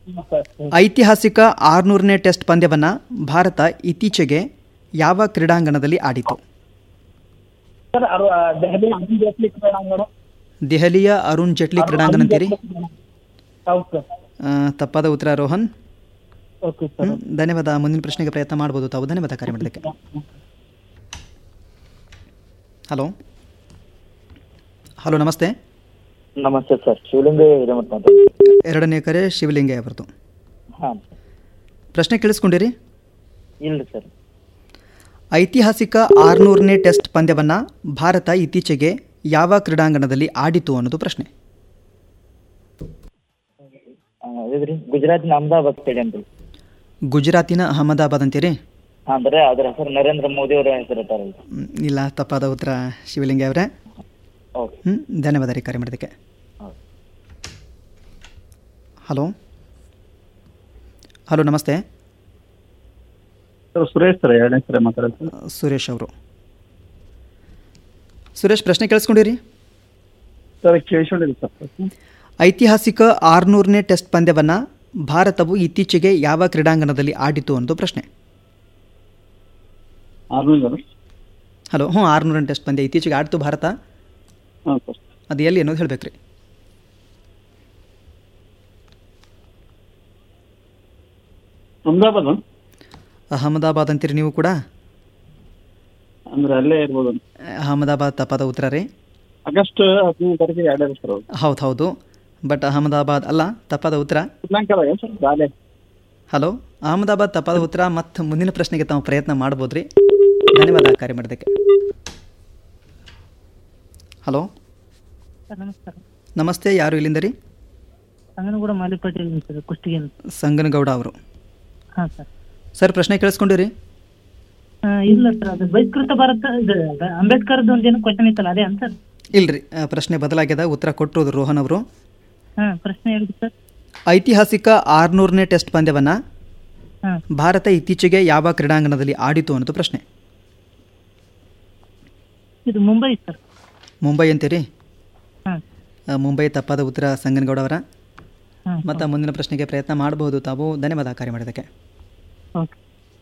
Sir ಐತಿಹಾಸಿಕ ಆರುನೂರನೇ test ಪಂದ್ಯವನ್ನು ಭಾರತ ಇತ್ತೀಚೆಗೆ ಯಾವ ಕ್ರೀಡಾಂಗಣದಲ್ಲಿ ಆಡಿತು ಸರ್ ಅರು ದೆಹಲಿ ಅರುಣ್ ಜೇಟ್ಲಿ ಕ್ರೀಡಾಂಗಣ ದೆಹಲಿಯ ಅರುಣ್ ಜೇಟ್ಲಿ ಕ್ರೀಡಾಂಗಣ ಅಂತೀರಿ ಹೌದು ಸರ್ ಆ, ತಪ್ಪಾದ ಉತ್ತರ ರೋಹನ್ ಓಕೆ ಸರ್ ಹ್ಮ್, ಧನ್ಯವಾದ ಮುಂದಿನ ಪ್ರಶ್ನೆಗೆ ಪ್ರಯತ್ನ ಮಾಡ್ಬೋದು ತಾವು ಧನ್ಯವಾದ ಕಾರ್ಯ ಮಾಡೋದಕ್ಕೆ ಹಲೋ ಹಲೋ ನಮಸ್ತೆ ನಮಸ್ತೆ ಸರ್ ಶಿವಲಿಂಗ ಹಿರೇಮಠ ಅಂತ ಎರಡನೇ ಕರೆ ಶಿವಲಿಂಗ ಅವರದು ಹಾಂ ಪ್ರಶ್ನೆ ಕೇಳಿಸ್ಕೊಂಡಿರಿ ಇಲ್ರಿ ಸರ್ ಐತಿಹಾಸಿಕ ಆರುನೂರನೇ ಟೆಸ್ಟ್ ಪಂದ್ಯವನ್ನು ಭಾರತ ಇತ್ತೀಚೆಗೆ ಯಾವ ಕ್ರೀಡಾಂಗಣದಲ್ಲಿ ಆಡಿತು ಅನ್ನೋದು ಪ್ರಶ್ನೆ ಇದ್ರಿ ಗುಜರಾತ್ನ ಅಹಮದಾಬಾದ್ ಸ್ಟೇಡಿಯಂ ರೀ ಗುಜರಾತಿನ ಅಹಮದಾಬಾದ್ ಅಂತೀರಿ ಹಾಂ ಬರೀ ಅದ್ರ ಹೆಸರು ನರೇಂದ್ರ ಮೋದಿ ಅವರ ಹೆಸರು ಇರ್ತಾರೆ ಹ್ಮ್, ಇಲ್ಲ ತಪ್ಪಾದ ಉತ್ತರ ಶಿವಲಿಂಗ ಅವರೇ ಓಕೆ ಹ್ಞೂ ಧನ್ಯವಾದ ರೀ ಕರೆ ಮಾಡೋದಕ್ಕೆ ಹೌದು. ಹಲೋ ಹಲೋ ನಮಸ್ತೆ ಸರ್ ಸುರೇಶ್ ಸರ್ ಎರಡನೇ ಸರಿ ಮಾತಾಡೋದು ಸುರೇಶ್ ಅವರು ಸುರೇಶ್ ಪ್ರಶ್ನೆ ಕೇಳಿಸ್ಕೊಂಡಿರಿ ಸರ್ ಕೇಳಿಸ್ಕೊಂಡಿಲ್ಲ ಸರ್ ಐತಿಹಾಸಿಕ ಆರುನೂರನೇ ಟೆಸ್ಟ್ ಪಂದ್ಯವನ್ನು ಭಾರತವು ಇತ್ತೀಚೆಗೆ ಯಾವ ಕ್ರೀಡಾಂಗಣದಲ್ಲಿ ಆಡಿತು ಅನ್ನೋದು ಪ್ರಶ್ನೆ ಆರ್ನೂರು ಹಲೋ ಹ್ಞೂ ಆರುನೂರನೇ ಟೆಸ್ಟ್ ಪಂದ್ಯ ಇತ್ತೀಚೆಗೆ ಆಡ್ತು ಭಾರತ ಹಾಂ ಸರ್ ಅದು ಎಲ್ಲಿ ಅನ್ನೋದು ಹೇಳ್ಬೇಕು ರೀ ಅಹಮದಾಬಾದ್ ಅಹಮದಾಬಾದ್ ಅಂತೀರಿ ನೀವು ಕೂಡ ಅಂದ್ರೆ ಅಲ್ಲೇ ಇರ್ಬೋದು ಅಂತ. ಅಹಮದಾಬಾದ್ ತಪ್ಪಾದ ಉತ್ತರ ರೀ ಆಗಸ್ಟ್ ಹದಿನೈದು ತಾರೀಕಿಗೆ ಎರಡು ಸರ್ ಅವ್ರು ಹೌದು ಹೌದು ಬಟ್ ಅಹಮದಾಬಾದ್ ಅಲ್ಲ ತಪ್ಪಾದ ಉತ್ತರ ಶ್ರೀಲಂಕಾದಾಗ ಸರ್ ಬಾಲೆ ಹಲೋ ಅಹಮದಾಬಾದ್ ತಪ್ಪಾದ ಉತ್ತರ ಮತ್ತು ಮುಂದಿನ ಪ್ರಶ್ನೆಗೆ ತಾವು ಪ್ರಯತ್ನ ಮಾಡ್ಬೋದು ರೀ ಧನ್ಯವಾದ ಕಾರ್ಯ ಮಾಡೋದಕ್ಕೆ ಹಲೋ ಸರ್ ನಮಸ್ಕಾರ ನಮಸ್ತೆ ಯಾರು ಇಲ್ಲಿಂದ ರೀ ಸಂಗನಗೂಡ ಮಾಲಿಪೇಟೆ ಸರ್ ಕುಷ್ಟಗಿ ಅಂತ ಸಂಗನಗೌಡ ಅವರು ಹಾಂ ಸರ್ ಸರ್ ಪ್ರಶ್ನೆ ಕೇಳಿಸ್ಕೊಂಡಿರಿ ಆ, ಇಲ್ಲ ಸರ್ ಅದು ಬಹಿಷ್ಕೃತ ಭಾರತ ಇದು ಅಂಬೇಡ್ಕರ್ದು ಒಂದೇನು ಕ್ವಶನ್ ಇತ್ತಲ್ಲ ಅದೇ ಅಂತ ಸರ್ ಇಲ್ರಿ ಆ, ಪ್ರಶ್ನೆ ಬದಲಾಗ್ಯದ ಉತ್ತರ ಕೊಟ್ಟರು ರೋಹನ್ ಅವರು ಹಾಂ ಪ್ರಶ್ನೆ ಹೇಳಿದ್ದು ಸರ್ ಐತಿಹಾಸಿಕ ಆರುನೂರನೇ ಟೆಸ್ಟ್ ಪಂದ್ಯವನ್ನು ಹಾಂ ಭಾರತ ಇತ್ತೀಚೆಗೆ ಯಾವ ಕ್ರೀಡಾಂಗಣದಲ್ಲಿ ಆಡಿತು ಅನ್ನೋದು ಪ್ರಶ್ನೆ ಇದು ಮುಂಬೈ ಸರ್ ಮುಂಬೈ ಅಂತೀರಿ ಹಾಂ ಆ, ಮುಂಬೈ ತಪ್ಪಾದ ಉತ್ತರ ಸಂಗನಗೌಡ ಅವರ ಹಾಂ ಮತ್ತು ಮುಂದಿನ ಪ್ರಶ್ನೆಗೆ ಪ್ರಯತ್ನ ಮಾಡಬಹುದು ತಾವು ಧನ್ಯವಾದ ಕಾರ್ಯ ಮಾಡೋದಕ್ಕೆ ಓಕೆ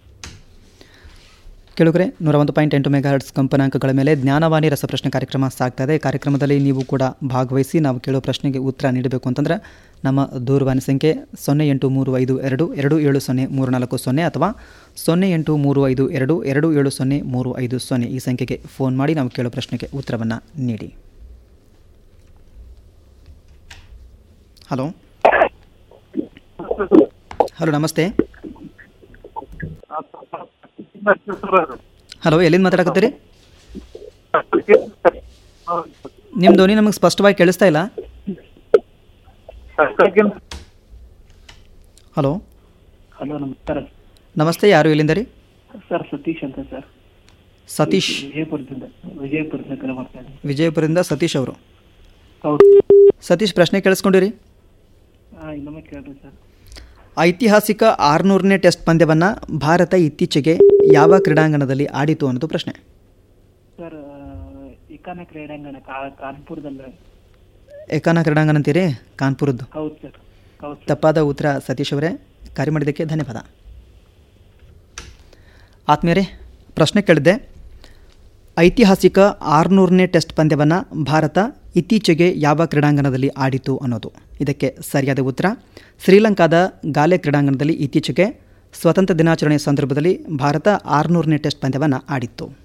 ಕೇಳುಗರೆ ನೂರ ಒಂದು ಪಾಯಿಂಟ್ ಎಂಟು ಮೆಗಾ ಹರ್ಟ್ಸ್ ಕಂಪನಾಂಕಗಳ ಮೇಲೆ ಜ್ಞಾನವಾಣಿ ರಸಪ್ರಶ್ನೆ ಕಾರ್ಯಕ್ರಮ ಸಾಗ್ತಾ ಇದೆ ಕಾರ್ಯಕ್ರಮದಲ್ಲಿ ನೀವು ಕೂಡ ಭಾಗವಹಿಸಿ ನಾವು ಕೇಳೋ ಪ್ರಶ್ನೆಗೆ ಉತ್ತರ ನೀಡಬೇಕು ಅಂತಂದ್ರೆ ನಮ್ಮ ದೂರವಾಣಿ ಸಂಖ್ಯೆ ಸೊನ್ನೆ ಎಂಟು ಮೂರು ಐದು ಎರಡು ಎರಡು ಏಳು ಸೊನ್ನೆ ಮೂರು ನಾಲ್ಕು ಸೊನ್ನೆ ಅಥವಾ ಸೊನ್ನೆ ಎಂಟು ಮೂರು ಐದು ಎರಡು ಎರಡು ಏಳು ಸೊನ್ನೆ ಮೂರು ಐದು ಸೊನ್ನೆ ಈ ಸಂಖ್ಯೆಗೆ ಫೋನ್ ಮಾಡಿ ನಾವು ಕೇಳೋ ಪ್ರಶ್ನೆಗೆ ಉತ್ತರವನ್ನು ನೀಡಿ ಹಲೋ ಹಲೋ ನಮಸ್ತೆ ಹಲೋ ಎಲ್ಲಿಂದ ಮಾತಾಡಕತ್ತೀರಿ ನಿಮ್ಮ ಧ್ವನಿ ನಮಗೆ ಸ್ಪಷ್ಟವಾಗಿ ಕೇಳಿಸ್ತಾ ಇಲ್ಲ ಹಲೋ ಹಲೋ ನಮಸ್ಕಾರ ನಮಸ್ತೆ ಯಾರು ಎಲ್ಲಿಂದ ರೀ ಸರ್ ಸತೀಶ್ ಅಂತ ಸರ್ ಸತೀಶ್ ವಿಜಯಪುರದಿಂದ ವಿಜಯಪುರದಿಂದ ಕರೆ ಮಾಡ್ತಾ ಇದ್ದೀನಿ ವಿಜಯಪುರದಿಂದ ಸತೀಶ್ ಅವರು ಹೌದು ಸತೀಶ್ ಪ್ರಶ್ನೆ ಕೇಳಿಸ್ಕೊಂಡಿರಿ ಹಾಂ ಇನ್ನೊಮ್ಮೆ ಕೇಳ್ರಿ ಸರ್ ಐತಿಹಾಸಿಕ ಆರುನೂರನೇ ಟೆಸ್ಟ್ ಪಂದ್ಯವನ್ನು ಭಾರತ ಇತ್ತೀಚೆಗೆ ಯಾವ ಕ್ರೀಡಾಂಗಣದಲ್ಲಿ ಆಡಿತು ಅನ್ನೋದು ಪ್ರಶ್ನೆ ಸರ್ ಇಕಾನ ಕ್ರೀಡಾಂಗಣ ಕಾ- ಕಾನ್ಪುರದಲ್ಲಿ ಏಕಾನ ಕ್ರೀಡಾಂಗಣ ಅಂತೀರಿ ಕಾನ್ಪುರದ್ದು ಹೌದು ಸರ್ ಹೌದು ಸರ್ ತಪ್ಪಾದ ಉತ್ತರ ಸತೀಶ್ ಅವರೇ ಕಾರ್ಯ ಮಾಡಿದ್ದಕ್ಕೆ ಧನ್ಯವಾದ ಆತ್ಮೀಯರೇ ಪ್ರಶ್ನೆ ಕೇಳಿದ್ದೆ ಐತಿಹಾಸಿಕ ಆರುನೂರನೇ ಟೆಸ್ಟ್ ಪಂದ್ಯವನ್ನು ಭಾರತ ಇತ್ತೀಚೆಗೆ ಯಾವ ಕ್ರೀಡಾಂಗಣದಲ್ಲಿ ಆಡಿತು ಅನ್ನೋದು ಇದಕ್ಕೆ ಸರಿಯಾದ ಉತ್ತರ ಶ್ರೀಲಂಕಾದ ಗಾಲೆ ಕ್ರೀಡಾಂಗಣದಲ್ಲಿ ಇತ್ತೀಚೆಗೆ ಸ್ವತಂತ್ರ ದಿನಾಚರಣೆ ಸಂದರ್ಭದಲ್ಲಿ ಭಾರತ ಆರುನೂರನೇ ಟೆಸ್ಟ್ ಪಂದ್ಯವನ್ನು ಆಡಿತ್ತು